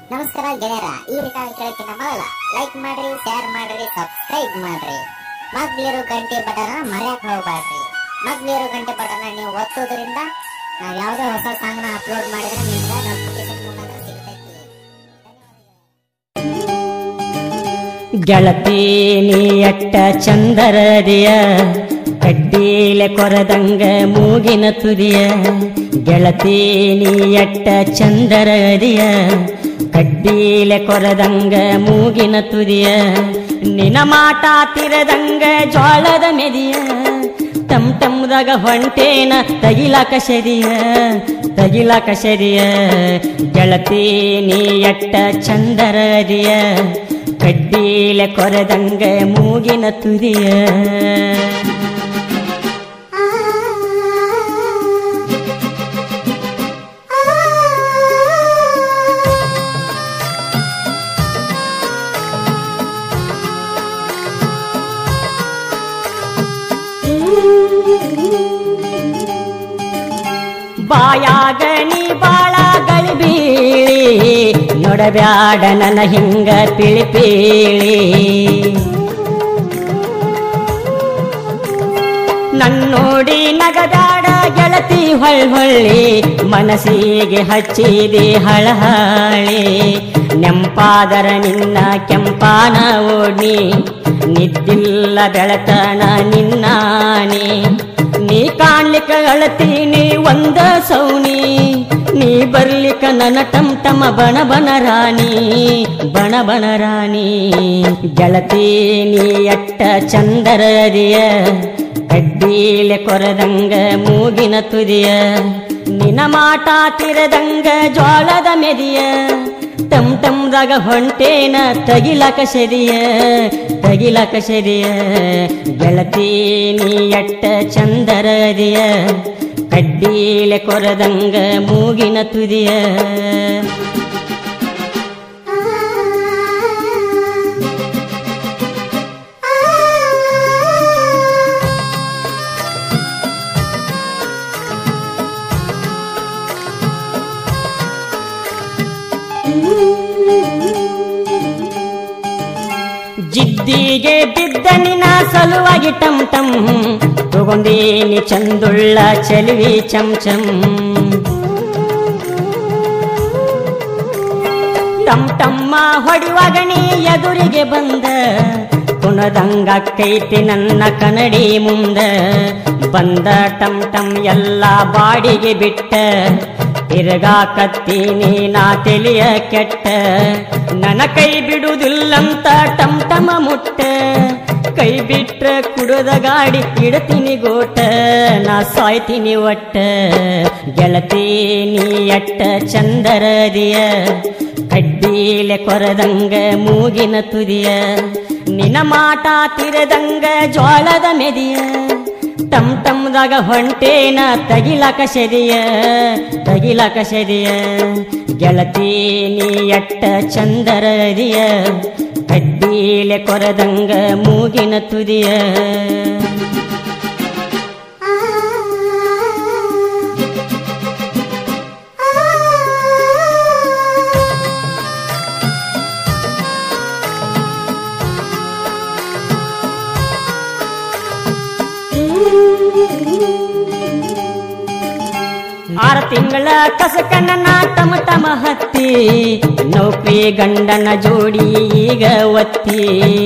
ನಮಸ್ಕಾರ ಗೆಳೆಯರ ಈ ರೆಕಾರ್ಡ್ ಕೇಳಕ್ಕಿಂತ ಮೊದಲ ಲೈಕ್ ಮಾಡ್ರಿ ಶೇರ್ ಮಾಡ್ರಿ ಸಬ್ಸ್ಕ್ರೈಬ್ ಮಾಡ್ರಿ ಮಗ್ಲಿರೋ ಗಂಟೆ ಬಟನ್ ಮರೆಯಕ್ ಹೋಗ್ಬೇಡ್ರಿ ಮಗ್ಲಿರೋ ಗಂಟೆ ಬಟನ್ ನೀವು ಒತ್ತೋದ್ರಿಂದ ನಾವು ಯಾವುದೇ ಹೊಸ ಸಾಂಗ್ ನ ಅಪ್ಲೋಡ್ ಮಾಡಿದ್ರೆ ನಿಮ್ಗೆ ನೋಟಿಫಿಕೇಶನ್ ಮುಖಾಂತರ ಸಿಗ್ತೈತಿ ಗೆಳತಿ ನೀ ಎಟ್ಟ ಚಂದರದಿಯ ಕಡ್ಡೀಲೆ ಕೊರದಂಗ ಮೂಗಿನ ತುದಿಯ ಗೆಳತಿ ನೀ ಎಟ್ಟ ಚಂದರದಿಯ ಕಡ್ಡೀಲೆ ಕೊರದಂಗ ಮೂಗಿನ ತುದಿಯ ನಿನ ಮಾಟ ತಿರದಂಗ ಜೋಳದ ಮೆದಿಯ ಟಮ್ ಟಮ್ದಾಗ ಹೊಂಟೇನ ತಗಿಲಾಕ ಶರಿಯ ತಗಿಲಾಕ ಶರಿಯ ಗೆಳತಿ ನೀ ಎಟ್ಟ ಚಂದರದಿಯ ಕಡ್ಡೀಲೆ ಕೊರದಂಗ ಮೂಗಿನ ತುದಿಯ ಬಾಯಾಗ ನೀ ಬಾಳ ಗಳಿಬೀಳಿ ನೋಡಬ್ಯಾಡ ನನ್ನ ಹಿಂಗ ಪಿಳಿಪೀಳಿ ನನ್ನೋಡಿ ನಗದಾಡ ಗೆಳತಿ ಹೊಳ್ ಹೊಳ್ಳಿ ಮನಸ್ಸಿಗೆ ಹಚ್ಚಿದೆ ಹಳಹಳಿ ನೆಂಪಾದರ ನಿನ್ನ ಕೆಂಪಾನ ಓಡಿ ನಿದ್ದಿಲ್ಲ ಬೆಳತನ ನಿನ್ನಾನಿ ನೀ ಕಾಣ್ಲಿಕ್ಕ ಅಳತೀನಿ ಒಂದ ಸೌನಿ ನೀ ಬರ್ಲಿಕ್ಕ ನನ್ನ ಟಮ್ ಟಮ ಬಣ ಬಣ ರಾಣಿ ಬಣ ಬಣ ರಾಣಿ ಗೆಳತಿ ನೀ ಎಟ್ಟ ಚಂದರದಿಯ ಕಡ್ಡೀಲೆ ಕೊರದಂಗ ಮೂಗಿನ ತುದಿಯ ನಿನ ಮಾಟ ತಿರದಂಗ ಜೋಳದ ಮೆದಿಯ ಟಮ್ ಟಮ್ದಾಗ ಹೊಂಟೇನ ತಗಿಲಕ ಶರಿಯ ತಗಿಲಕ ಶರಿಯ ಗೆಳತಿ ನೀ ಎಟ್ಟ ಚಂದರದಿಯ ಕಡ್ಡೀಲೆ ಕೊರದಂಗ ಮೂಗಿನ ತುದಿಯ ಜಿದ್ದಿಗೆ ಬಿದ್ದ ನಿನ ಸಲುವಾಗಿ ಟಮ್ ಟಮ್ ತಗೊಂಡೀನಿ ಚಂದುಳ್ಳ ಚೆಲುವಿ ಚಮ್ ಚಮ್ ಟಮ್ ಟಮ್ಮ ಹೊಡಿವಾಗ ನೀ ಎದುರಿಗೆ ಬಂದ ಕುಣದಂಗ ಕೈತಿ ನನ್ನ ಕನ್ನಡಿ ಮುಂದ ಬಂದ ಟಮ್ ಟಮ್ ಎಲ್ಲ ಬಾಡಿಗೆ ಬಿಟ್ಟ ತಿರ್ಗಾ ಕತ್ತೀನಿ ನಾ ತಿಳಿಯ ಕೆಟ್ಟ ನನ್ನ ಕೈ ಬಿಡುವುದಿಲ್ಲಂತ ಟಮ್ ಟಮ ಮುಟ್ಟ ಕೈ ಬಿಟ್ರ ಕುಡದ ಗಾಡಿ ಇಡತೀನಿ ಗೋಟ ನಾ ಸಾಯ್ತೀನಿ ಒಟ್ಟ ಗೆಳತಿ ನೀ ಎಟ್ಟ ಚಂದರದಿಯ ಕಡ್ಡೀಲೆ ಕೊರದಂಗ ಮೂಗಿನ ತುದಿಯ ನಿನ ಮಾಟ ತಿರದಂಗ ಜೋಳದ ಮೆದಿಯ ಟಮ್ ಟಮ್ದಾಗ ಹೊಂಟೇನ ತಗಿಲಕ ಶರಿಯ ತಗಿಲಕ ಶರಿಯ ಗೆಳತಿ ನೀ ಎಟ್ಟ ಚಂದರದಿಯ ಕಡ್ಡೀಲೆ ಕೊರದಂಗ ಮೂಗಿನ ತುದಿಯ ಆರು ತಿಂಗಳ ಕಸಕಣ್ಣನ ಟಮ ಟಮ ಹತ್ತಿ ನೌಕರಿ ಗಂಡನ ಜೋಡಿ ಈಗ ಒತ್ತಿ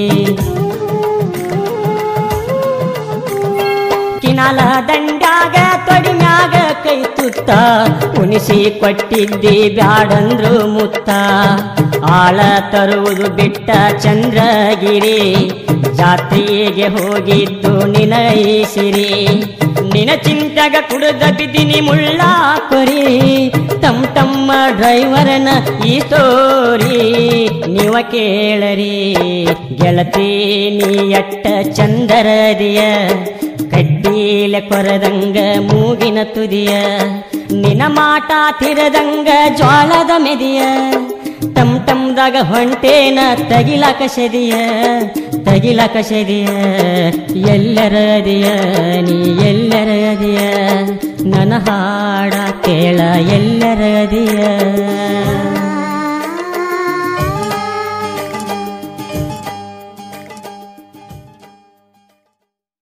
ಕಿನಾಲ ದಂಡ್ಯಾಗ ತೊಡಿಮ್ಯಾಗ ಕೈ ತುತ್ತ ಉಣಿಸಿ ಕೊಟ್ಟಿದ್ದಿ ಬ್ಯಾಡಂದ್ರು ಮುತ್ತ ಆಳ ತರುವುದು ಬಿಟ್ಟ ಚಂದ್ರಗಿರಿ ಜಾತ್ರೆಗೆ ಹೋಗಿದ್ದು ನಿನಯಿಸಿರಿ ನಿನ ಚಿಂತಾಗ ಕುಡಿದ ಬಿದ್ದೀನಿ ಮುಳ್ಳ ಕೊರಿ ತಮ್ ತಮ್ಮ ಡ್ರೈವರನ ಈ ಸ್ಟೋರಿ ನೀವ ಕೇಳರಿ ಗೆಳತಿ ನೀ ಎಟ್ಟ ಚಂದರದಿಯ ಕಡ್ಡೀಲೆ ಕೊರದಂಗ ಮೂಗಿನ ತುದಿಯ ನಿನ ಮಾಟ ತಿರದಂಗ ಜೋಳದ ಮೆದಿಯ ಟಮ್ ಟಮ್ದಾಗ ಹೊಂಟೇನ ತಗಿಲಕ ಶರಿಯ ತಗಿಲಕ ಶರಿಯ ಎಲ್ಲರದಿಯ ನೀ ಎಲ್ಲರದಿಯ ನನ್ನ ಹಾಡ ಕೇಳ ಎಲ್ಲರದಿಯ